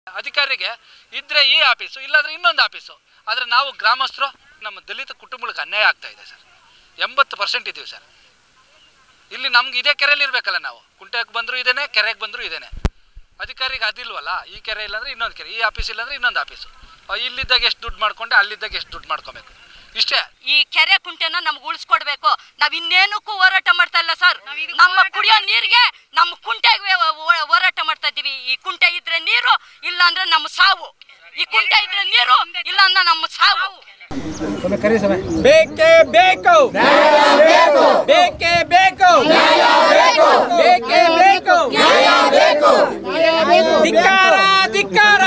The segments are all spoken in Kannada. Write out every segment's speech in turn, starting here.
ಅಧಿಕಾರಿಗೆ ಇದ್ರೆ ಈ ಆಫೀಸು ಇಲ್ಲಾಂದ್ರೆ ಇನ್ನೊಂದು ಆಫೀಸು ಆದರೆ ನಾವು ಗ್ರಾಮಸ್ಥರು ನಮ್ಮ ದಲಿತ ಕುಟುಂಬಗಳಿಗೆ ಅನ್ಯಾಯ ಆಗ್ತಾ ಇದೆ ಸರ್ ಎಂಬತ್ತು ಪರ್ಸೆಂಟ್ ಇದ್ದೀವಿ ಸರ್ ಇಲ್ಲಿ ನಮ್ಗೆ ಇದೇ ಕೆರೆಯಲ್ಲಿ ಇರಬೇಕಲ್ಲ ನಾವು ಕುಂಟೆಗೆ ಬಂದರೂ ಇದೇನೆ ಕೆರೆಗೆ ಬಂದರೂ ಇದೇನೆ ಅಧಿಕಾರಿಗೆ ಅದಿಲ್ವಲ್ಲ ಈ ಕೆರೆ ಇಲ್ಲಾಂದ್ರೆ ಇನ್ನೊಂದು ಕೆರೆ ಈ ಆಫೀಸ್ ಇಲ್ಲಾಂದ್ರೆ ಇನ್ನೊಂದು ಆಫೀಸು ಆ, ಇಲ್ಲಿದ್ದಾಗ ಎಷ್ಟು ದುಡ್ಡು ಮಾಡ್ಕೊಂಡೆ ಅಲ್ಲಿದ್ದಾಗ ಎಷ್ಟು ದುಡ್ಡು ಮಾಡ್ಕೊಬೇಕು ಇಷ್ಟೇ ಈ ಕೆರೆ ಕುಂಟೆನ ನಮ್ಗೆ ಉಳಿಸ್ಕೊಡ್ಬೇಕು ನಾವ್ ಇನ್ನೇನಕ್ಕೂ ಹೋರಾಟ ಮಾಡ್ತಾ ಇಲ್ಲ ಸರ್ ನಮ್ಮ ಕುಡಿಯೋ ನೀರಿಗೆ ನಮ್ಮ ಕುಂಟೆಗೆ ಹೋ- ಹೋರಾಟ ಮಾಡ್ತಾ ಇದೀವಿ ಈ ಕುಂಟೆ ಇದ್ರೆ ನೀರು ಇಲ್ಲ ಅಂದ್ರೆ ನಮ್ಮ ಸಾವು ಈ ಕುಂಟೆ ಇದ್ರೆ ನೀರು ಇಲ್ಲ ಅಂದ್ರೆ ನಮ್ಮ ಸಾವು ಬೇಕೇ ಬೇಕು ಬೇಕೇ ಬೇಕು ಬೇಕೇ ಬೇಕು ಧಿಕ್ಕಾರ ಧಿಕ್ಕಾರ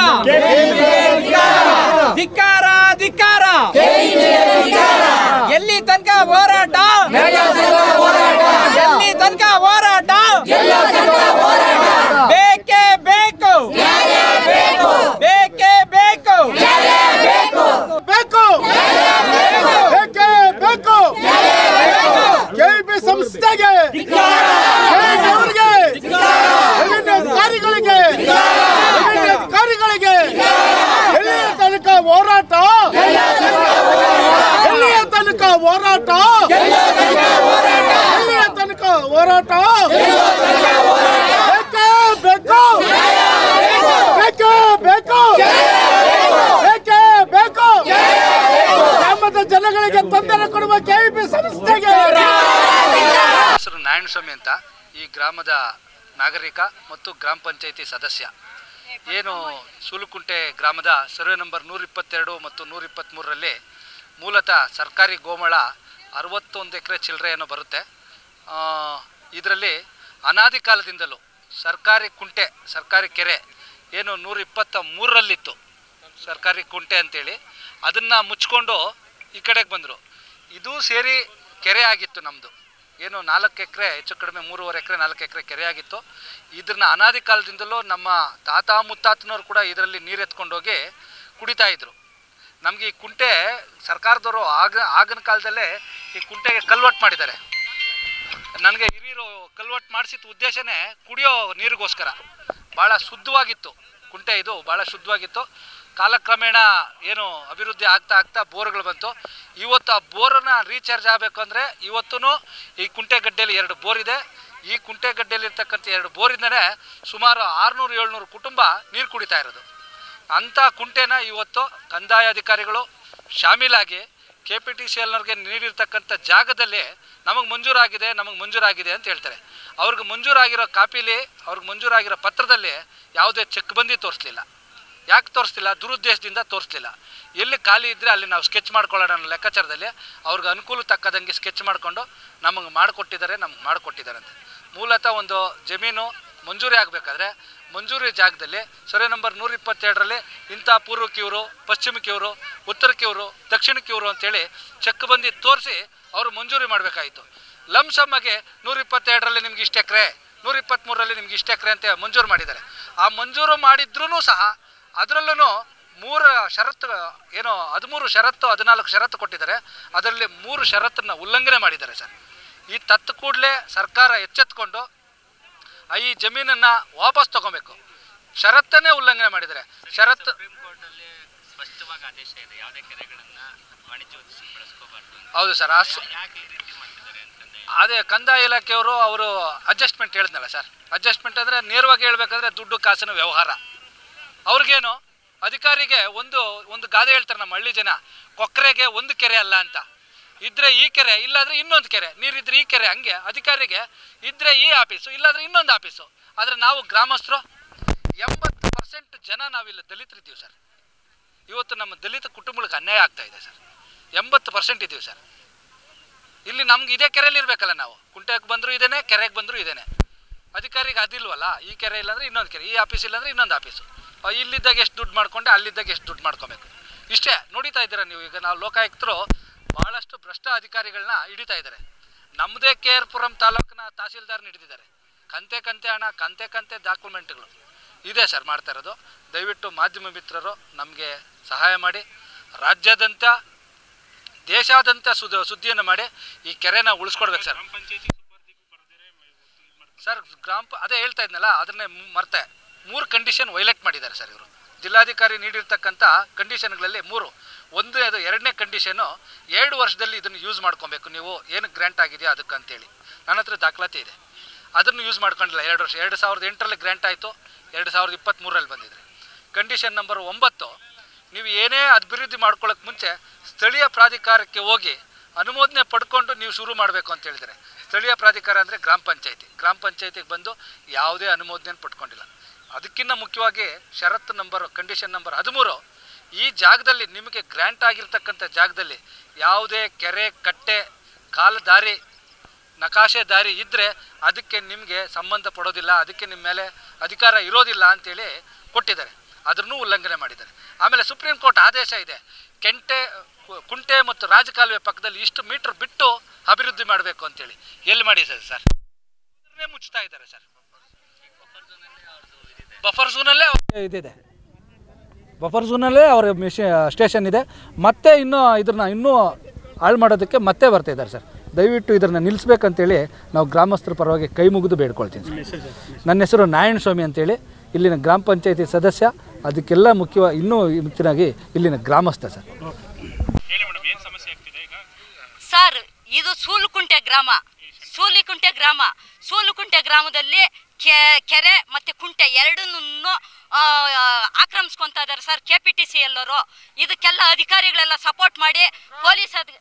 ಧಿಕ್ಕಾರ ಧಿಕ್ಕಾರ ಎಲ್ಲಿ ತನಕ ಹೋರಾಟ ಎಲ್ಲಿ ತನಕ ಹೋರಾಟ ಬೇಕೇ ಬೇಕು ಬೇಕೇ ಬೇಕು ಬೇಕು ಬೇಕೇ ಬೇಕು ಕೆಬಿ ಸಂಸ್ಥೆಗೆ ಅವರಿಗೆ ವಿಭಿನ್ನ ಅಧಿಕಾರಿಗಳಿಗೆ ವಿಭಿನ್ನ ಅಧಿಕಾರಿಗಳಿಗೆ ಎಲ್ಲಿಯ ತನಕ ಹೋರಾಟ ಎಲ್ಲಿಯ ತನಕ ಹೋರಾಟ ಎಲ್ಲಿಯ ತನಕ ಹೋರಾಟ ಬೇಕೇ ಬೇಕು ಬೇಕೇ ಬೇಕು ಬೇಕೇ ಬೇಕು ಗ್ರಾಮದ ಜನಗಳಿಗೆ ತೊಂದರೆ ಕೊಡುವ ಕೆಬಿ ಸಂಸ್ಥೆಗೆ ಹೆಸರು ನಾರಾಯಣ ಸ್ವಾಮಿ ಅಂತ ಈ ಗ್ರಾಮದ ನಾಗರಿಕ ಮತ್ತು ಗ್ರಾಮ ಪಂಚಾಯಿತಿ ಸದಸ್ಯ ಏನು ಸೂಲುಕುಂಟೆ ಗ್ರಾಮದ ಸರ್ವೆ ನಂಬರ್ ನೂರ ಇಪ್ಪತ್ತೆರಡು ಮತ್ತು ನೂರ ಇಪ್ಪತ್ತ್ಮೂರರಲ್ಲಿ ಮೂಲತಃ ಸರ್ಕಾರಿ ಗೋಮಳ ಅರವತ್ತೊಂದು ಎಕರೆ ಚಿಲ್ಲರೆ ಏನೋ ಬರುತ್ತೆ ಇದರಲ್ಲಿ ಅನಾದಿ ಕಾಲದಿಂದಲೂ ಸರ್ಕಾರಿ ಕುಂಟೆ ಸರ್ಕಾರಿ ಕೆರೆ ಏನು ನೂರ ಇಪ್ಪತ್ತ ಮೂರರಲ್ಲಿತ್ತು ಸರ್ಕಾರಿ ಕುಂಟೆ ಅಂತೇಳಿ ಅದನ್ನು ಮುಚ್ಕೊಂಡು ಈ ಕಡೆಗೆ ಬಂದರು ಇದು ಸೇರಿ ಕೆರೆ ಆಗಿತ್ತು ನಮ್ಮದು ಏನು ನಾಲ್ಕು ಎಕರೆ ಹೆಚ್ಚು ಕಡಿಮೆ ಮೂರುವರೆ ಎಕರೆ ನಾಲ್ಕು ಎಕರೆ ಕೆರೆ ಆಗಿತ್ತು ಇದನ್ನ ಅನಾದಿ ಕಾಲದಿಂದಲೂ ನಮ್ಮ ತಾತ ಮುತ್ತಾತನವ್ರು ಕೂಡ ಇದರಲ್ಲಿ ನೀರು ಎತ್ಕೊಂಡೋಗಿ ಕುಡಿತಾ ಇದ್ರು ನಮಗೆ ಈ ಕುಂಟೆ ಸರ್ಕಾರದವರು ಆಗ ಆಗಿನ ಕಾಲದಲ್ಲೇ ಈ ಕುಂಟೆಗೆ ಕಲ್ವಟ್ಟು ಮಾಡಿದ್ದಾರೆ ನನಗೆ ಹಿರಿಯರು ಕಲ್ವಟ್ಟು ಮಾಡಿಸಿದ ಉದ್ದೇಶನೇ ಕುಡಿಯೋ ನೀರಿಗೋಸ್ಕರ ಭಾಳ ಶುದ್ಧವಾಗಿತ್ತು ಕುಂಟೆ ಇದು ಭಾಳ ಶುದ್ಧವಾಗಿತ್ತು ಕಾಲಕ್ರಮೇಣ ಏನು ಅಭಿವೃದ್ಧಿ ಆಗ್ತಾ ಆಗ್ತಾ ಬೋರ್ಗಳು ಬಂತು ಇವತ್ತು ಆ ಬೋರನ್ನ ರೀಚಾರ್ಜ್ ಆಗಬೇಕು ಅಂದರೆ ಇವತ್ತೂ ಈ ಕುಂಟೆಗಡ್ಡೆಯಲ್ಲಿ ಎರಡು ಬೋರ್ ಇದೆ ಈ ಕುಂಟೆಗಡ್ಡೆಯಲ್ಲಿ ಇರ್ತಕ್ಕಂಥ ಎರಡು ಬೋರಿಂದನೇ ಸುಮಾರು ಆರುನೂರು ಏಳ್ನೂರು ಕುಟುಂಬ ನೀರು ಕುಡಿತಾ ಇರೋದು ಅಂಥ ಕುಂಟೆನ ಇವತ್ತು ಕಂದಾಯ ಅಧಿಕಾರಿಗಳು ಶಾಮೀಲಾಗಿ ಕೆ ಪಿ ಟಿ ಸಿ ಎಲ್ನವ್ರಿಗೆ ನೀಡಿರ್ತಕ್ಕಂಥ ಜಾಗದಲ್ಲಿ ನಮಗೆ ಮಂಜೂರಾಗಿದೆ ನಮಗೆ ಮಂಜೂರಾಗಿದೆ ಅಂತ ಹೇಳ್ತಾರೆ ಅವ್ರಿಗೆ ಮಂಜೂರಾಗಿರೋ ಕಾಪಿಲಿ ಅವ್ರಿಗೆ ಮಂಜೂರಾಗಿರೋ ಪತ್ರದಲ್ಲಿ ಯಾವುದೇ ಚೆಕ್ ಬಂದು ತೋರಿಸ್ಲಿಲ್ಲ ಯಾಕೆ ತೋರಿಸ್ತಿಲ್ಲ ದುರುದ್ದೇಶದಿಂದ ತೋರಿಸ್ಲಿಲ್ಲ ಎಲ್ಲಿ ಖಾಲಿ ಇದ್ದರೆ ಅಲ್ಲಿ ನಾವು ಸ್ಕೆಚ್ ಮಾಡ್ಕೊಳ್ಳೋಣ ಅನ್ನೋ ಲೆಕ್ಕಾಚಾರದಲ್ಲಿ ಅವ್ರಿಗೆ ಅನುಕೂಲ ತಕ್ಕದಂಗೆ ಸ್ಕೆಚ್ ಮಾಡಿಕೊಂಡು ನಮಗೆ ಮಾಡಿಕೊಟ್ಟಿದ್ದಾರೆ ನಮ್ಗೆ ಮಾಡಿಕೊಟ್ಟಿದ್ದಾರೆ ಅಂತ ಮೂಲತಃ ಒಂದು ಜಮೀನು ಮಂಜೂರಿ ಆಗಬೇಕಾದ್ರೆ ಮಂಜೂರಿ ಜಾಗದಲ್ಲಿ ಸರ್ವೆ ನಂಬರ್ ನೂರ ಇಪ್ಪತ್ತೆರಡರಲ್ಲಿ ಇಂಥ ಪೂರ್ವಕ್ಕೆ ಇವರು ಪಶ್ಚಿಮಕ್ಕೆ ಇವರು ಉತ್ತರಕ್ಕೆ ಇವರು ದಕ್ಷಿಣಕ್ಕೆ ಇವರು ಅಂತೇಳಿ ಚೆಕ್ ಬಂದು ತೋರಿಸಿ ಅವರು ಮಂಜೂರಿ ಮಾಡಬೇಕಾಯಿತು ಲಂಸಮ್ಮಗೆ ನೂರ ಇಪ್ಪತ್ತೆರಡರಲ್ಲಿ ನಿಮ್ಗೆ ಇಷ್ಟು ಎಕರೆ ನೂರ ಇಪ್ಪತ್ತ್ಮೂರರಲ್ಲಿ ನಿಮ್ಗೆ ಇಷ್ಟು ಎಕರೆ ಅಂತ ಮಂಜೂರು ಮಾಡಿದ್ದಾರೆ ಆ ಮಂಜೂರು ಮಾಡಿದ್ರೂ ಸಹ ಅದರಲ್ಲೂ ಮೂರು ಷರತ್ತು ಏನೋ ಹದಿಮೂರು ಷರತ್ತು ಹದಿನಾಲ್ಕು ಷರತ್ತು ಕೊಟ್ಟಿದ್ದಾರೆ ಅದರಲ್ಲಿ ಮೂರು ಷರತ್ತನ್ನು ಉಲ್ಲಂಘನೆ ಮಾಡಿದ್ದಾರೆ ಸರ್ ಈ ತತ್ತು ಕೂಡಲೇ ಸರ್ಕಾರ ಎಚ್ಚೆತ್ಕೊಂಡು ಆ ಈ ಜಮೀನನ್ನು ವಾಪಸ್ ತಗೊಬೇಕು ಷರತ್ತನ್ನೇ ಉಲ್ಲಂಘನೆ ಮಾಡಿದ್ದಾರೆ ಷರತ್ತು ಸುಪ್ರೀಂ ಕೋರ್ಟ್ ಅಲ್ಲಿ ಸ್ಪಷ್ಟವಾಗಿ ಆದೇಶ ಇದೆ ಯಾವುದೇ ಕೆರೆಗಳನ್ನ ವಾಣಿಜ್ಯ ಉದ್ದೇಶಕ್ಕೆ ಬಳಸ್ಕೋಬಾರ್ದು ಅಂತ ಹೌದು ಸರ್ ಆ ಸು- ಯಾಕೆ ಈ ರೀತಿ ಮಾಡ್ತಿದ್ದಾರೆ ಅಂತಂದ್ರೆ ಅದೇ ಕಂದಾಯ ಇಲಾಖೆಯವರು ಅವರು ಅಡ್ಜಸ್ಟ್ಮೆಂಟ್ ಹೇಳಿದ್ನಲ್ಲ ಸರ್ ಅಡ್ಜಸ್ಟ್ಮೆಂಟ್ ಅಂದರೆ ನೇರವಾಗಿ ಹೇಳ್ಬೇಕಂದ್ರೆ ದುಡ್ಡು ಕಾಸಿನ ವ್ಯವಹಾರ ಅವ್ರಿಗೇನು ಅಧಿಕಾರಿಗೆ ಒಂದು ಒಂದು ಗಾದೆ ಹೇಳ್ತಾರೆ ನಮ್ಮ ಹಳ್ಳಿ ಜನ ಕೊಕ್ಕರೆಗೆ ಒಂದು ಕೆರೆ ಅಲ್ಲ ಅಂತ ಇದ್ರೆ ಈ ಕೆರೆ ಇಲ್ಲಾಂದ್ರೆ ಇನ್ನೊಂದು ಕೆರೆ ನೀರಿದ್ರೆ ಈ ಕೆರೆ ಹಂಗೆ ಅಧಿಕಾರಿಗೆ ಇದ್ರೆ ಈ ಆಫೀಸು ಇಲ್ಲಾಂದ್ರೆ ಇನ್ನೊಂದು ಆಫೀಸು ಆದರೆ ನಾವು ಗ್ರಾಮಸ್ಥರು ಎಂಬತ್ತು ಪರ್ಸೆಂಟ್ ಜನ ನಾವಿಲ್ಲಿ ದಲಿತರಿದ್ದೀವಿ ಸರ್ ಇವತ್ತು ನಮ್ಮ ದಲಿತ ಕುಟುಂಬಗಳಿಗೆ ಅನ್ಯಾಯ ಆಗ್ತಾ ಇದೆ ಸರ್ ಎಂಬತ್ತು ಪರ್ಸೆಂಟ್ ಇದ್ದೀವಿ ಸರ್ ಇಲ್ಲಿ ನಮ್ಗೆ ಇದೇ ಕೆರೆಯಲ್ಲಿ ಇರಬೇಕಲ್ಲ ನಾವು ಕುಂಟೆಗೆ ಬಂದರೂ ಇದೇನೆ ಕೆರೆಗೆ ಬಂದರೂ ಇದೇನೆ ಅಧಿಕಾರಿಗೆ ಅದಿಲ್ವಲ್ಲ ಈ ಕೆರೆ ಇಲ್ಲಾಂದ್ರೆ ಇನ್ನೊಂದು ಕೆರೆ ಈ ಆಫೀಸ್ ಇಲ್ಲಾಂದ್ರೆ ಇನ್ನೊಂದು ಆಫೀಸು ಆ, ಇಲ್ಲಿದ್ದಾಗ ಎಷ್ಟು ದುಡ್ಡು ಮಾಡ್ಕೊಂಡೆ ಅಲ್ಲಿದ್ದಾಗ ಎಷ್ಟು ದುಡ್ಡು ಮಾಡ್ಕೊಬೇಕು ಇಷ್ಟೇ ನೋಡಿತಾ ಇದ್ದೀರಾ ನೀವು ಈಗ ನಾವು ಲೋಕಾಯುಕ್ತರು ಬಹಳಷ್ಟು ಭ್ರಷ್ಟ ಅಧಿಕಾರಿಗಳನ್ನ ಹಿಡಿತಾ ಇದ್ದಾರೆ ನಮ್ಮದೇ ಕೆ ಆರ್ ಪುರಂ ತಾಲೂಕಿನ ತಹಸೀಲ್ದಾರ್ನ ಹಿಡಿದಿದ್ದಾರೆ ಕಂತೆ ಕಂತೆ ಹಣ ಕಂತೆ ಕಂತೆ ಡಾಕ್ಯುಮೆಂಟ್ಗಳು ಇದೆ ಸರ್ ಮಾಡ್ತಾ ಇರೋದು ದಯವಿಟ್ಟು ಮಾಧ್ಯಮ ಮಿತ್ರರು ನಮಗೆ ಸಹಾಯ ಮಾಡಿ ರಾಜ್ಯಾದ್ಯಂತ ದೇಶಾದ್ಯಂತ ಸುದ್ದಿ ಸುದ್ದಿಯನ್ನು ಮಾಡಿ ಈ ಕೆರೆನ ಉಳಿಸ್ಕೊಡ್ಬೇಕು ಸರ್ ಸರ್ ಗ್ರಾಮ ಪ- ಅದೇ ಹೇಳ್ತಾ ಇದ್ನಲ್ಲ ಅದನ್ನೇ ಮು- ಮರ್ತೆ ಮೂರು ಕಂಡೀಷನ್ ವೈಲೇಟ್ ಮಾಡಿದ್ದಾರೆ ಸರ್ ಇವರು ಜಿಲ್ಲಾಧಿಕಾರಿ ನೀಡಿರ್ತಕ್ಕಂಥ ಕಂಡೀಷನ್ಗಳಲ್ಲಿ ಮೂರು ಒಂದನೇದು ಎರಡನೇ ಕಂಡೀಷನು ಎರಡು ವರ್ಷದಲ್ಲಿ ಇದನ್ನು ಯೂಸ್ ಮಾಡ್ಕೊಬೇಕು ನೀವು ಏನು ಗ್ರ್ಯಾಂಟ್ ಆಗಿದೆಯೋ ಅದಕ್ಕೆ ಅಂತೇಳಿ ನನ್ನ ಹತ್ರ ದಾಖಲಾತಿ ಇದೆ ಅದನ್ನು ಯೂಸ್ ಮಾಡ್ಕೊಂಡಿಲ್ಲ ಎರಡು ವರ್ಷ ಎರಡು ಸಾವಿರದ ಎಂಟರಲ್ಲಿ ಗ್ರ್ಯಾಂಟ್ ಆಯಿತು ಎರಡು ಸಾವಿರದ ಇಪ್ಪತ್ತ್ಮೂರರಲ್ಲಿ ಬಂದಿದೆ ಕಂಡೀಷನ್ ನಂಬರ್ ಒಂಬತ್ತು ನೀವು ಏನೇ ಅಭಿವೃದ್ಧಿ ಮಾಡ್ಕೊಳ್ಳೋಕೆ ಮುಂಚೆ ಸ್ಥಳೀಯ ಪ್ರಾಧಿಕಾರಕ್ಕೆ ಹೋಗಿ ಅನುಮೋದನೆ ಪಡ್ಕೊಂಡು ನೀವು ಶುರು ಮಾಡಬೇಕು ಅಂತ ಹೇಳಿದ್ದಾರೆ ಸ್ಥಳೀಯ ಪ್ರಾಧಿಕಾರ ಅಂದರೆ ಗ್ರಾಮ ಪಂಚಾಯತಿ ಗ್ರಾಮ ಪಂಚಾಯತಿಗೆ ಬಂದು ಯಾವುದೇ ಅನುಮೋದನೆ ಪಡ್ಕೊಂಡಿಲ್ಲ ಅದಕ್ಕಿಂತ ಮುಖ್ಯವಾಗಿ ಷರತ್ತು ನಂಬರ್ ಕಂಡೀಷನ್ ನಂಬರ್ ಹದಿಮೂರು ಈ ಜಾಗದಲ್ಲಿ ನಿಮಗೆ ಗ್ರ್ಯಾಂಟ್ ಆಗಿರ್ತಕ್ಕಂಥ ಜಾಗದಲ್ಲಿ ಯಾವುದೇ ಕೆರೆ ಕಟ್ಟೆ ಕಾಲದಾರಿ ನಕಾಶೆ ದಾರಿ ಇದ್ದರೆ ಅದಕ್ಕೆ ನಿಮಗೆ ಸಂಬಂಧ ಪಡೋದಿಲ್ಲ ಅದಕ್ಕೆ ನಿಮ್ಮ ಮೇಲೆ ಅಧಿಕಾರ ಇರೋದಿಲ್ಲ ಅಂತೇಳಿ ಕೊಟ್ಟಿದ್ದಾರೆ ಅದನ್ನು ಉಲ್ಲಂಘನೆ ಮಾಡಿದ್ದಾರೆ ಆಮೇಲೆ ಸುಪ್ರೀಂ ಕೋರ್ಟ್ ಆದೇಶ ಇದೆ ಕೆಂಟೆ ಕು- ಕುಂಟೆ ಮತ್ತು ರಾಜಕಾಲುವೆ ಪಕ್ಕದಲ್ಲಿ ಇಷ್ಟು ಮೀಟರ್ ಬಿಟ್ಟು ಅಭಿವೃದ್ಧಿ ಮಾಡಬೇಕು ಅಂತೇಳಿ ಎಲ್ಲಿ ಮಾಡಿದ್ದಾರೆ ಸರ್ ಮುಚ್ತಾ ಇದ್ದಾರೆ ಸರ್ ಬಫರ್ ಝೋನಲ್ಲೇ ಇದಿದೆ ಬಫರ್ ಝೋನಲ್ಲೇ ಅವರ ಮಿಷಿ ಸ್ಟೇಷನ್ ಇದೆ ಮತ್ತೆ ಇನ್ನೂ ಇದನ್ನ ಇನ್ನೂ ಹಾಳು ಮಾಡೋದಕ್ಕೆ ಮತ್ತೆ ಬರ್ತಿದ್ದಾರೆ ಸರ್ ದಯವಿಟ್ಟು ಇದನ್ನು ನಿಲ್ಲಿಸ್ಬೇಕಂತೇಳಿ ನಾವು ಗ್ರಾಮಸ್ಥರ ಪರವಾಗಿ ಕೈ ಮುಗಿದು ಬೇಡ್ಕೊಳ್ತೀನಿ ಸರ್ ನನ್ನ ಹೆಸರು ನಾರಾಯಣ ಸ್ವಾಮಿ ಅಂತೇಳಿ ಇಲ್ಲಿನ ಗ್ರಾಮ ಪಂಚಾಯತಿ ಸದಸ್ಯ ಅದಕ್ಕೆಲ್ಲ ಮುಖ್ಯವಾಗಿ ಇನ್ನೂ ಮುಖ್ಯವಾಗಿ ಇಲ್ಲಿನ ಗ್ರಾಮಸ್ಥ ಸರ್ ಸರ್ ಇದು ಸೂಲುಕುಂಟೆ ಗ್ರಾಮ ಸೂಲಿಕುಂಟೆ ಗ್ರಾಮ ಸೂಲುಕುಂಟೆ ಗ್ರಾಮದಲ್ಲಿ ಕೆ- ಕೆರೆ ಮತ್ತೆ ಕುಂಟೆ ಎರಡನ್ನೂ ಆಕ್ರಮಿಸ್ಕೊಂತ ಇದ್ದಾರೆ sir K P T C ಎಲ್ಲರು ಇದಕ್ಕೆಲ್ಲ ಅಧಿಕಾರಿಗಳೆಲ್ಲ ಸಪೋರ್ಟ್ ಮಾಡಿ ಪೊಲೀಸ್ ಅಧಿ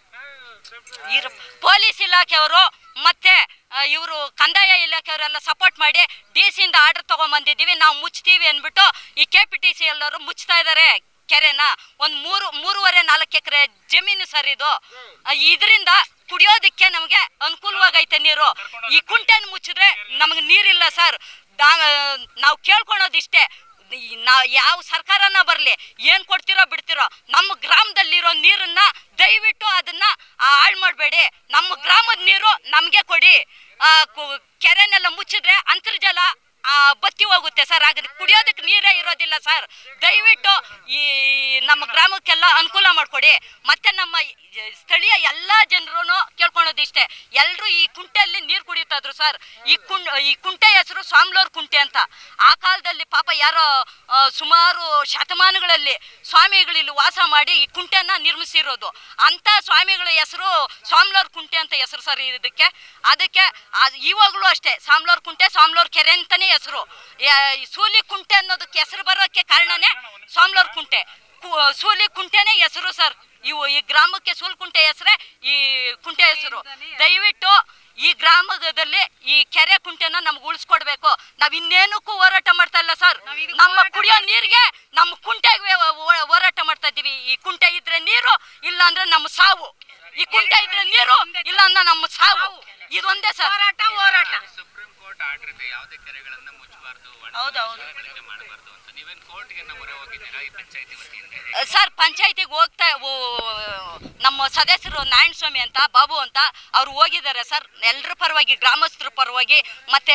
ಇರು- ಪೊಲೀಸ್ ಇಲಾಖೆಯವರು ಮತ್ತೆ ಇವರು ಕಂದಾಯ ಇಲಾಖೆಯವರೆಲ್ಲ ಸಪೋರ್ಟ್ ಮಾಡಿ ಡಿ ಸಿಯಿಂದ ಆರ್ಡರ್ ತಗೊಂಬಂದಿದ್ದೀವಿ ನಾವು ಮುಚ್ತೀವಿ ಅಂದ್ಬಿಟ್ಟು ಈ ಕೆ ಪಿ ಟಿ ಸಿ ಎಲ್ಲರೂ ಮುಚ್ತಾ ಇದ್ದಾರೆ ಕೆರೆನ ಒಂದು ಮೂರು ಮೂರುವರೆ ನಾಲ್ಕು ಎಕರೆ ಜಮೀನು ಸರ್ ಇದು ಇದರಿಂದ ಕುಡಿಯೋದಕ್ಕೆ ನಮಗೆ ಅನುಕೂಲವಾಗೈತೆ ನೀರು ಈ ಕುಂಟೆನ ಮುಚ್ಚಿದ್ರೆ ನಮಗೆ ನೀರಿಲ್ಲ ಸರ್ ನಾವು ಕೇಳ್ಕೊಳೋದಿಷ್ಟೇ ನಾವು ಯಾವ ಸರ್ಕಾರನ ಬರಲಿ ಏನು ಕೊಡ್ತಿರೋ ಬಿಡ್ತಿರೋ ನಮ್ಮ ಗ್ರಾಮದಲ್ಲಿರೋ ನೀರನ್ನ ದಯವಿಟ್ಟು ಅದನ್ನ ಹಾಳು ಮಾಡಬೇಡಿ ನಮ್ಮ ಗ್ರಾಮದ ನೀರು ನಮಗೆ ಕೊಡಿ ಆ, ಕು- ಕೆರೆನೆಲ್ಲ ಮುಚ್ಚಿದ್ರೆ ಅಂತರ್ಜಲ ಆ, ಬತ್ತಿ ಹೋಗುತ್ತೆ ಸರ್ ಆಗ ಕುಡಿಯೋದಕ್ಕೆ ನೀರೇ ಇರೋದಿಲ್ಲ ಸರ್ ದಯವಿಟ್ಟು ಈ ನಮ್ಮ ಗ್ರಾಮಕ್ಕೆಲ್ಲ ಅನುಕೂಲ ಮಾಡಿಕೊಡಿ ಮತ್ತೆ ನಮ್ಮ ಈ ಸ್ಥಳೀಯ ಎಲ್ಲ ಜನರು ಕೇಳ್ಕೊಳೋದಿಷ್ಟೇ ಎಲ್ಲರೂ ಈ ಕುಂಟೆಯಲ್ಲಿ ನೀರು ಕುಡಿತಾ ಇದ್ರು ಸರ್ ಈ ಕುಂ ಈ ಕುಂಟೆ ಹೆಸರು ಸ್ವಾಮ್ಲೋರ್ ಕುಂಟೆ ಅಂತ ಆ ಕಾಲದಲ್ಲಿ ಪಾಪ ಯಾರೋ ಆ, ಸುಮಾರು ಶತಮಾನಗಳಲ್ಲಿ ಸ್ವಾಮಿಗಳು ಇಲ್ಲಿ ವಾಸ ಮಾಡಿ ಈ ಕುಂಟೆನ ನಿರ್ಮಿಸಿರೋದು ಅಂತ ಸ್ವಾಮಿಗಳ ಹೆಸರು ಸ್ವಾಮ್ಲೋರ್ ಕುಂಟೆ ಅಂತ ಹೆಸರು ಸರ್ ಇದಕ್ಕೆ ಅದಕ್ಕೆ ಅದ್- ಇವಾಗಲೂ ಅಷ್ಟೇ ಸಾಮ್ಲೋರ್ ಕುಂಟೆ ಸಾಮ್ಲೋರ್ ಕೆರೆ ಅಂತಾನೆ ಹೆಸರು ಸೂಲಿ ಕುಂಟೆ ಅನ್ನೋದಕ್ಕೆ ಹೆಸರು ಬರೋಕ್ಕೆ ಕಾರಣನೇ ಸಾಮ್ಲೋರ್ ಕುಂಟೆ ಕು- ಸೂಲಿ ಕುಂಟೆನೇ ಹೆಸರು ಸರ್ ಇವು ಈ ಗ್ರಾಮಕ್ಕೆ ಸೂಲ್ ಕುಂಟೆ ಹೆಸರೇ ಈ ಕುಂಟೆ ಹೆಸರು ದಯವಿಟ್ಟು ಈ ಗ್ರಾಮದಲ್ಲಿ ಈ ಕೆರೆ ಕುಂಟೆನ ನಮ್ಗೆ ಉಳಿಸ್ಕೊಡ್ಬೇಕು ನಾವ್ ಇನ್ನೇನಕ್ಕೂ ಹೋರಾಟ ಮಾಡ್ತಾ ಇಲ್ಲ ಸರ್ ನಮ್ಮ ಕುಡಿಯೋ ನೀರಿಗೆ ನಮ್ಮ ಕುಂಟೆಗೆ ಹೋ- ಹೋರಾಟ ಮಾಡ್ತಾ ಇದ್ದೀವಿ ಈ ಕುಂಟೆ ಇದ್ರೆ ನೀರು ಇಲ್ಲ ಅಂದ್ರೆ ನಮ್ಮ ಸಾವು ಈ ಕುಂಟೆ ಇದ್ರೆ ನೀರು ಇಲ್ಲ ಅಂದ್ರೆ ನಮ್ಮ ಸಾವು ಇದೊಂದೇ ಸರ್ ಹೋರಾಟ ಹೋರಾಟ ಸುಪ್ರೀಂ ಕೋರ್ಟ್ ಆರ್ಡರ್ ಇದೆ ಯಾವುದೇ ಕೆರೆಗಳನ್ನ ಮುಚ್ಚಬಾರ್ದು ಹೌದೌದು. ಬಳಕೆ ಮಾಡಬಾರ್ದು ಅಂತ ನೀವೇನ್ ಕೋರ್ಟ್ಗೆ ಮೊರೆ ಹೋಗಿದ್ದೀರಾ ಈ ಪಂಚಾಯತಿ ವತಿಯಿಂದ ಸರ್ ಪಂಚಾಯತಿಗೆ ಹೋಗ್ತಾ ಓ- ನಮ್ಮ ಸದಸ್ಯರು ನಾರಾಯಣ ಸ್ವಾಮಿ ಅಂತ ಬಾಬು ಅಂತ ಅವ್ರು ಹೋಗಿದ್ದಾರೆ ಸರ್ ಎಲ್ಲರ ಪರವಾಗಿ ಗ್ರಾಮಸ್ಥರ ಪರವಾಗಿ ಮತ್ತೆ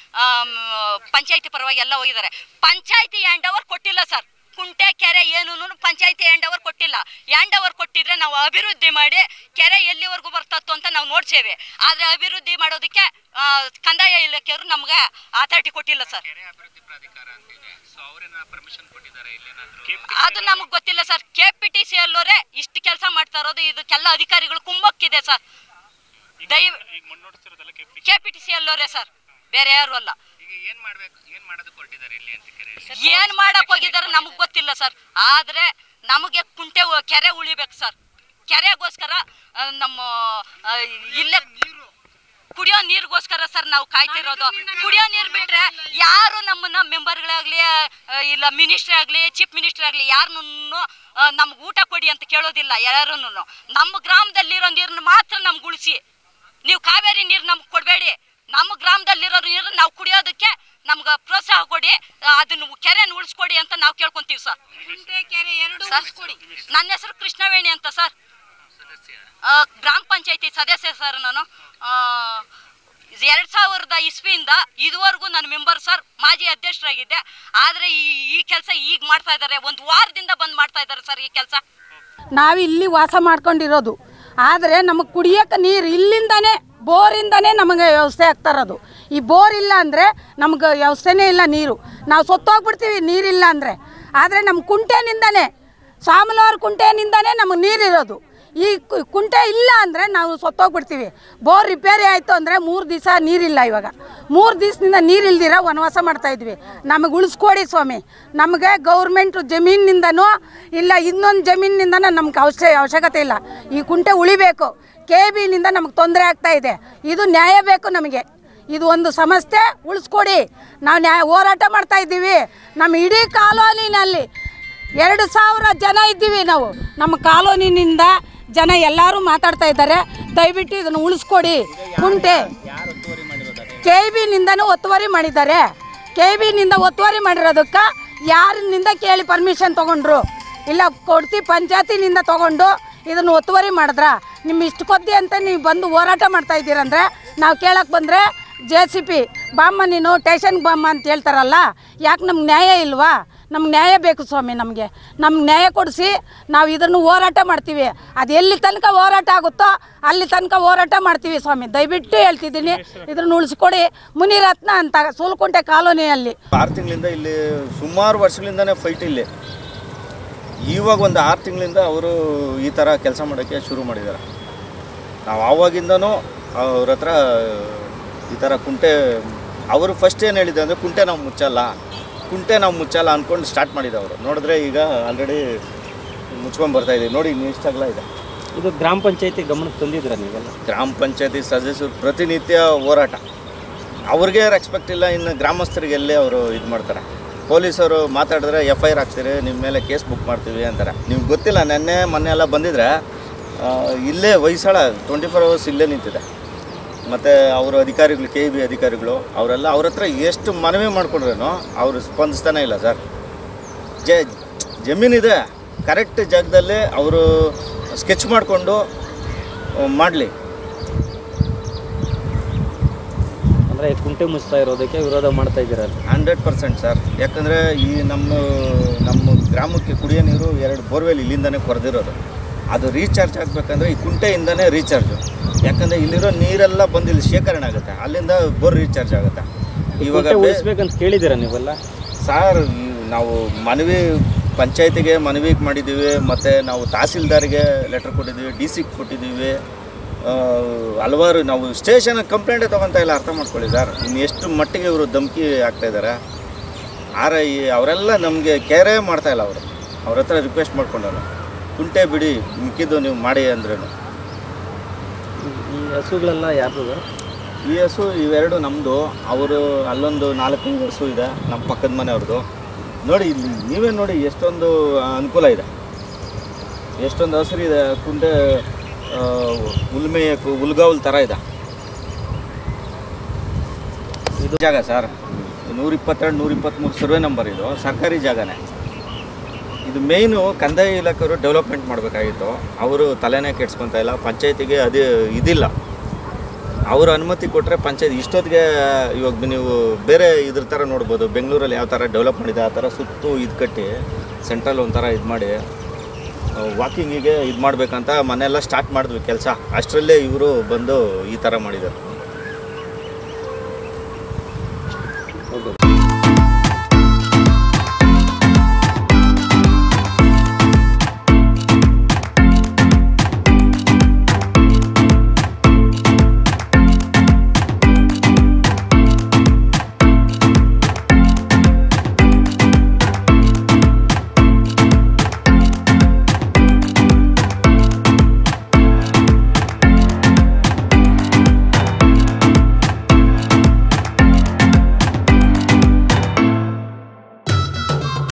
ಪಂಚಾಯತಿ ಪರವಾಗಿ ಎಲ್ಲ ಹೋಗಿದ್ದಾರೆ ಪಂಚಾಯತಿ ಹ್ಯಾಂಡ್ ಓವರ್ ಕೊಟ್ಟಿಲ್ಲ ಸರ್ ಕುಂಟೆ ಕೆರೆ ಏನೂ ಪಂಚಾಯತಿ ಹ್ಯಾಂಡ್ ಓವರ್ ಕೊಟ್ಟಿಲ್ಲ ಹ್ಯಾಂಡ್ ಓವರ್ ಕೊಟ್ಟಿದ್ರೆ ನಾವು ಅಭಿವೃದ್ಧಿ ಮಾಡಿ ಕೆರೆ ಎಲ್ಲಿವರೆಗೂ ಬರ್ತತ್ತು ಅಂತ ನಾವು ನೋಡ್ಸೇವೆ ಆದರೆ ಅಭಿವೃದ್ಧಿ ಮಾಡೋದಕ್ಕೆ ಆ, ಕಂದಾಯ ಇಲಾಖೆಯವರು ನಮ್ಗೆ ಅಥಾರಿಟಿ ಕೊಟ್ಟಿಲ್ಲ ಸರ್ ಕೆರೆ ಅಭಿವೃದ್ಧಿ ಪ್ರಾಧಿಕಾರ ಅಂತ ಇದೆ ಸೊ ಅವ್ರೇನ ಪರ್ಮಿಷನ್ ಕೊಟ್ಟಿದ್ದಾರೆ ಇಲ್ಲೇನಾದ್ರೂ ಅದು ನಮಗೆ ಗೊತ್ತಿಲ್ಲ sir K P T C ಅಲ್ಲೋರೆ ಇಷ್ಟು ಕೆಲಸ ಮಾಡ್ತಾ ಇರೋದು ಇದಕ್ಕೆಲ್ಲ ಅಧಿಕಾರಿಗಳು ಕುಮ್ಮಕ್ಕಿದೆ ಸರ್ ದಯವ್ ಕೆ ಪಿ ಟಿ ಸಿ ಅಲ್ಲೋರೆ ಸರ್ ಬೇರೆ ಯಾರು ಅಲ್ಲ ಈಗ ಏನ್ ಮಾಡ್ಬೇಕು ಏನ್ ಮಾಡೋದಕ್ಕೆ ಹೊರಟಿದ್ದಾರೆ ಇಲ್ಲಿ ಅಂತ ಕೆರೆ ಏನ್ ಮಾಡಕ್ ಹೋಗಿದ್ದಾರೆ ನಮಗ್ ಗೊತ್ತಿಲ್ಲ ಸರ್ ಆದ್ರೆ ನಮಗೆ ಕುಂಟೆ ಉ- ಕೆರೆ ಉಳಿಬೇಕು ಸರ್ ಕೆರೆಗೋಸ್ಕರ ಆ, ನಮ್ಮ ಆ, ಇಲ್ಲೇ ಕುಡಿಯೋ ನೀರಿಗೋಸ್ಕರ ಸರ್ ನಾವು ಕಾಯ್ತಿರೋದು ಕುಡಿಯೋ ನೀರು ಬಿಟ್ರೆ ಯಾರು ನಮ್ಮನ್ನ ಮೆಂಬರ್ಗಳಾಗ್ಲಿ ಆ, ಇಲ್ಲ ಮಿನಿಸ್ಟರ್ ಆಗ್ಲಿ ಚೀಫ್ ಮಿನಿಸ್ಟರ್ ಆಗ್ಲಿ ಯಾರನ್ನು ನಮ್ಗೆ ಊಟ ಕೊಡಿ ಅಂತ ಕೇಳೋದಿಲ್ಲ ಯಾರನ್ನು ನಮ್ಮ ಗ್ರಾಮದಲ್ಲಿರೋ ನೀರನ್ನ ಮಾತ್ರ ನಮ್ಗೆ ಉಳಿಸಿ ನೀವು ಕಾವೇರಿ ನೀರು ನಮ್ಗೆ ಕೊಡಬೇಡಿ ನಮ್ಮ ಗ್ರಾಮದಲ್ಲಿರೋ ನೀರು ನಾವು ಕುಡಿಯೋದಕ್ಕೆ ನಮ್ಗೆ ಪ್ರೋತ್ಸಾಹ ಕೊಡಿ ಆ, ಅದನ್ನ ಕೆರೆನ ಉಳಿಸ್ಕೊಡಿ ಅಂತ ನಾವು ಕೇಳ್ಕೊಂತೀವಿ ಸರ್ ಸರ್, ನನ್ನ ಹೆಸರು ಕೃಷ್ಣವೇಣಿ ಅಂತ ಸರ್ ಆ, ಗ್ರಾಮ ಪಂಚಾಯತಿ ಸದಸ್ಯ ಸರ್ ನಾನು ಎರಡ್ ಸಾವಿರದ ಇಸ್ವಿಯಿಂದ ಇದುವರೆಗೂ ನಾನು ಮೆಂಬರ್ ಸರ್ ಮಾಜಿ ಅಧ್ಯಕ್ಷರಾಗಿದ್ದೆ ಆದರೆ ಈ ಈ ಕೆಲಸ ಈಗ ಮಾಡ್ತಾ ಇದ್ದಾರೆ ಒಂದು ವಾರದಿಂದ ಬಂದ್ ಮಾಡ್ತಾ ಇದ್ದಾರೆ ಸರ್ ಈ ಕೆಲಸ ನಾವು ಇಲ್ಲಿ ವಾಸ ಮಾಡ್ಕೊಂಡಿರೋದು ಆದರೆ ನಮಗೆ ಕುಡಿಯೋಕೆ ನೀರು ಇಲ್ಲಿಂದನೇ ಬೋರಿಂದನೇ ನಮಗೆ ವ್ಯವಸ್ಥೆ ಆಗ್ತಾ ಇರೋದು ಈ ಬೋರ್ ಇಲ್ಲ ಅಂದರೆ ನಮ್ಗೆ ವ್ಯವಸ್ಥೆನೇ ಇಲ್ಲ ನೀರು ನಾವು ಸತ್ತೋಗ್ಬಿಡ್ತೀವಿ ನೀರಿಲ್ಲ ಅಂದರೆ ಆದರೆ ನಮ್ಮ ಕುಂಟೆನಿಂದನೇ ಸಾಮಲವಾರ ಕುಂಟೆನಿಂದನೇ ನಮಗೆ ನೀರಿರೋದು ಈ ಕು- ಕುಂಟೆ ಇಲ್ಲ ಅಂದರೆ ನಾವು ಸತ್ತೋಗ್ಬಿಡ್ತೀವಿ ಬೋರ್ ರಿಪೇರಿ ಆಯಿತು ಅಂದರೆ ಮೂರು ದಿವಸ ನೀರಿಲ್ಲ ಇವಾಗ ಮೂರು ದಿವಸದಿಂದ ನೀರಿಲ್ದಿರ ವನವಾಸ ಮಾಡ್ತಾ ಇದ್ವಿ ನಮಗೆ ಉಳಿಸ್ಕೊಡಿ ಸ್ವಾಮಿ ನಮಗೆ ಗೌರ್ಮೆಂಟ್ ಜಮೀನಿಂದನೂ ಇಲ್ಲ ಇನ್ನೊಂದು ಜಮೀನಿಂದನೂ ನಮ್ಗೆ ಅವಶ್ಯ ಅವಶ್ಯಕತೆ ಇಲ್ಲ ಈ ಕುಂಟೆ ಉಳಿಬೇಕು ಕೆ ಬಿನಿಂದ ನಮಗೆ ತೊಂದರೆ ಆಗ್ತಾ ಇದೆ ಇದು ನ್ಯಾಯ ಬೇಕು ನಮಗೆ ಇದು ಒಂದು ಸಮಸ್ಯೆ ಉಳಿಸ್ಕೊಡಿ ನಾವು ನ್ಯಾಯ ಹೋರಾಟ ಮಾಡ್ತಾ ಇದ್ದೀವಿ ನಮ್ಮ ಇಡೀ ಕಾಲೋನಿನಲ್ಲಿ ಎರಡು ಸಾವಿರ ಜನ ಇದ್ದೀವಿ ನಾವು ನಮ್ಮ ಕಾಲೋನಿನಿಂದ ಜನ ಎಲ್ಲರೂ ಮಾತಾಡ್ತಾ ಇದ್ದಾರೆ ದಯವಿಟ್ಟು ಇದನ್ನು ಉಳಿಸ್ಕೊಡಿ ಕುಂಟೆ ಕೆ ಬಿನಿಂದನೂ ಒತ್ತುವರಿ ಮಾಡಿದ್ದಾರೆ ಕೆ ಬಿನಿಂದ ಒತ್ತುವರಿ ಮಾಡಿರೋದಕ್ಕೆ ಯಾರಿನಿಂದ ಕೇಳಿ ಪರ್ಮಿಷನ್ ತೊಗೊಂಡ್ರು ಇಲ್ಲ ಕೊಡ್ತಿ ಪಂಚಾಯತಿನಿಂದ ತೊಗೊಂಡು ಇದನ್ನು ಒತ್ತುವರಿ ಮಾಡಿದ್ರ ನಿಮ್ಮ ಇಷ್ಟು ಕೊದ್ದಿ ಅಂತ ನೀವು ಬಂದು ಹೋರಾಟ ಮಾಡ್ತಾ ಇದ್ದೀರಂದ್ರೆ ನಾವು ಕೇಳಕ್ಕೆ ಬಂದರೆ ಜೆ ಸಿ ಪಿ ಬಾಮ್ಮ ನೀನು ಟೇಷನ್ಗೆ ಬಾಮ್ಮ ಅಂತ ಹೇಳ್ತಾರಲ್ಲ ಯಾಕೆ ನಮ್ಗೆ ನ್ಯಾಯ ಇಲ್ವಾ ನಮ್ಗೆ ನ್ಯಾಯ ಬೇಕು ಸ್ವಾಮಿ ನಮಗೆ ನಮ್ಗೆ ನ್ಯಾಯ ಕೊಡಿಸಿ ನಾವು ಇದನ್ನು ಹೋರಾಟ ಮಾಡ್ತೀವಿ ಅದು ಎಲ್ಲಿ ತನಕ ಹೋರಾಟ ಆಗುತ್ತೋ ಅಲ್ಲಿ ತನಕ ಹೋರಾಟ ಮಾಡ್ತೀವಿ ಸ್ವಾಮಿ ದಯವಿಟ್ಟು ಹೇಳ್ತಿದ್ದೀನಿ ಇದನ್ನು ಉಳಿಸ್ಕೊಡಿ ಮುನಿರತ್ನ ಅಂತ ಸೂಲ್ಕುಂಟೆ ಕಾಲೋನಿಯಲ್ಲಿ ಆರು ತಿಂಗಳಿಂದ ಇಲ್ಲಿ ಸುಮಾರು ವರ್ಷಗಳಿಂದನೇ ಫೈಟ್ ಇಲ್ಲಿ ಇವಾಗ ಒಂದು ಆರು ತಿಂಗಳಿಂದ ಅವರು ಈ ಥರ ಕೆಲಸ ಮಾಡೋಕ್ಕೆ ಶುರು ಮಾಡಿದ್ದಾರೆ ನಾವು ಆವಾಗಿಂದನೂ ಅವ್ರ ಹತ್ರ ಈ ಥರ ಕುಂಟೆ ಅವರು ಫಸ್ಟ್ ಏನು ಹೇಳಿದೆ ಅಂದರೆ ಕುಂಟೆ ನಾವು ಮುಚ್ಚಲ್ಲ ಕುಂಟೆ ನಾವು ಮುಚ್ಚಲ್ಲ ಅಂದ್ಕೊಂಡು ಸ್ಟಾರ್ಟ್ ಮಾಡಿದ್ದು ಅವರು ನೋಡಿದ್ರೆ ಈಗ ಆಲ್ರೆಡಿ ಮುಚ್ಕೊಂಡು ಬರ್ತಾ ಇದೀವಿ ನೋಡಿ ಇನ್ನು ಇಷ್ಟಾಗಲ ಇದೆ ಇದು ಗ್ರಾಮ ಪಂಚಾಯತಿ ಗಮನಕ್ಕೆ ತಂದಿದ್ರ ನೀವೆಲ್ಲ ಗ್ರಾಮ ಪಂಚಾಯತಿ ಸದಸ್ಯರು ಪ್ರತಿನಿತ್ಯ ಹೋರಾಟ ಅವ್ರಿಗೆ ರೆಸ್ಪೆಕ್ಟ್ ಇಲ್ಲ ಇನ್ನು ಗ್ರಾಮಸ್ಥರಿಗೆ ಎಲ್ಲೇ ಅವರು ಇದು ಮಾಡ್ತಾರೆ ಪೊಲೀಸರು ಮಾತಾಡಿದ್ರೆ ಎಫ್ ಐ ಆರ್ ಹಾಕ್ತೀರಿ ನಿಮ್ಮ ಮೇಲೆ ಕೇಸ್ ಬುಕ್ ಮಾಡ್ತೀವಿ ಅಂತಾರೆ ನಿಮ್ಗೆ ಗೊತ್ತಿಲ್ಲ ನೆನ್ನೆ ಮೊನ್ನೆ ಎಲ್ಲ ಬಂದಿದ್ರೆ ಆ, ಇಲ್ಲೇ ವಯಸ್ಸಾಳ ಟ್ವೆಂಟಿ ಫೋರ್ ಅವರ್ಸ್ ಇಲ್ಲೇ ನಿಂತಿದೆ ಮತ್ತು ಅವರು ಅಧಿಕಾರಿಗಳು ಕೆ ಬಿ ಅಧಿಕಾರಿಗಳು ಅವರೆಲ್ಲ ಅವ್ರ ಹತ್ರ ಎಷ್ಟು ಮನವಿ ಮಾಡ್ಕೊಂಡ್ರೇನೋ ಅವರು ಸ್ಪಂದಿಸ್ತಾನೆ ಇಲ್ಲ ಸರ್ ಜ ಜಮೀನಿದೆ ಕರೆಕ್ಟ್ ಜಾಗದಲ್ಲೇ ಅವರು ಸ್ಕೆಚ್ ಮಾಡಿಕೊಂಡು ಮಾಡಲಿ ಅಂದ್ರೆ ಕುಂಟೆ ಮುಚ್ತಾ ಇರೋದಕ್ಕೆ ವಿರೋಧ ಮಾಡ್ತಾ ಇದ್ದೀರ ಹಂಡ್ರೆಡ್ ಪರ್ಸೆಂಟ್ ಸರ್ ಯಾಕಂದರೆ ಈ ನಮ್ಮ ನಮ್ಮ ಗ್ರಾಮಕ್ಕೆ ಕುಡಿಯೋ ನೀರು ಎರಡು ಬೋರ್ವೆಲ್ ಇಲ್ಲಿಂದನೇ ಕೊರೆದಿರೋದು ಅದು ರೀಚಾರ್ಜ್ ಆಗಬೇಕಂದ್ರೆ ಈ ಕುಂಟೆಯಿಂದನೇ ರೀಚಾರ್ಜು ಯಾಕಂದರೆ ಇಲ್ಲಿರೋ ನೀರೆಲ್ಲ ಬಂದು ಇಲ್ಲಿ ಶೇಖರಣೆ ಆಗುತ್ತೆ ಅಲ್ಲಿಂದ ಬೋರ್ ರೀಚಾರ್ಜ್ ಆಗುತ್ತೆ ಇವಾಗ ಕುಂಟೆ ಬೇ- ಉಳಿಸ್ಬೇಕಂತ ಕೇಳಿದ್ದೀರ ನೀವೆಲ್ಲ ಸರ್ ಈ ನಾವು ಮನವಿ ಪಂಚಾಯತಿಗೆ ಮನವಿ ಮಾಡಿದ್ದೀವಿ ಮತ್ತು ನಾವು ತಹಸೀಲ್ದಾರಿಗೆ ಲೆಟರ್ ಕೊಟ್ಟಿದ್ದೀವಿ ಡಿ ಸಿಗೆ ಕೊಟ್ಟಿದ್ದೀವಿ ಆ, ಹಲವಾರು ನಾವು ಸ್ಟೇಷನ್ ಕಂಪ್ಲೇಂಟೇ ತೊಗೊತಾ ಇಲ್ಲ ಅರ್ಥ ಮಾಡ್ಕೊಳ್ಳಿ ಸರ್ ಇನ್ನು ಎಷ್ಟು ಮಟ್ಟಿಗೆ ಇವರು ಧಮಕಿ ಆಗ್ತಾ ಇದ್ದಾರೆ ಆರ್ ಐ ಅವರೆಲ್ಲ ನಮಗೆ ಕೇರೇ ಮಾಡ್ತಾ ಇಲ್ಲ ಅವರು ಅವ್ರ ಹತ್ರ ರಿಕ್ವೆಸ್ಟ್ ಮಾಡ್ಕೊಂಡವ್ರು ಕುಂಟೆ ಬಿಡಿ ಮಿಕ್ಕಿದ್ದು ನೀವು ಮಾಡಿ ಅಂದ್ರೇನು ಈ ಹಸುಗಳೆಲ್ಲ ಯಾರ್ದು ಈ ಹಸು ಇವೆರಡು ನಮ್ಮದು ಅವರು ಅಲ್ಲೊಂದು ನಾಲ್ಕೈದು ಹಸು ಇದೆ ನಮ್ಮ ಪಕ್ಕದ ಮನೆಯವ್ರದ್ದು ನೋಡಿ ಇಲ್ಲಿ ನೀವೇ ನೋಡಿ ಎಷ್ಟೊಂದು ಅನುಕೂಲ ಇದೆ ಎಷ್ಟೊಂದು ಹಸಿರು ಇದೆ ಕುಂಟೆ ಆ, ಹುಲ್ಮೇಯಕ್ಕೂ ಹುಲ್ಗಾವಲ್ ಥರ ಇದೆ ಇದು ಜಾಗ ಸರ್ ನೂರ ಇಪ್ಪತ್ತೆರಡು ನೂರ ಇಪ್ಪತ್ತ್ಮೂರು ಸರ್ವೆ ನಂಬರ್ ಇದು ಸರ್ಕಾರಿ ಜಾಗನೇ ಇದು ಮೇಯ್ನು ಕಂದಾಯ ಇಲಾಖೆಯವರು ಡೆವಲಪ್ಮೆಂಟ್ ಮಾಡಬೇಕಾಗಿತ್ತು ಅವರು ತಲೆನೇ ಕೆಡ್ಸ್ಕೊತಾ ಇಲ್ಲ ಪಂಚಾಯತಿಗೆ ಅದೇ ಇದಿಲ್ಲ ಅವರು ಅನುಮತಿ ಕೊಟ್ಟರೆ ಪಂಚಾಯತ್ ಇಷ್ಟೊತ್ತಿಗೆ ಇವಾಗ ನೀವು ಬೇರೆ ಇದ್ರ ಥರ ನೋಡ್ಬೋದು ಬೆಂಗಳೂರಲ್ಲಿ ಯಾವ ಥರ ಡೆವಲಪ್ ಮಾಡಿದೆ ಆ ಥರ ಸುತ್ತು ಇದು ಕಟ್ಟಿ ಸೆಂಟ್ರಲ್ ಒಂಥರ ಇದು ಮಾಡಿ ವಾಕಿಂಗಿಗೆ ಇದು ಮಾಡಬೇಕಂತ ಮನೆಯೆಲ್ಲ ಸ್ಟಾರ್ಟ್ ಮಾಡಿದ್ವಿ ಕೆಲಸ ಅಷ್ಟರಲ್ಲೇ ಇವರು ಬಂದು ಈ ಥರ ಮಾಡಿದ್ದಾರೆ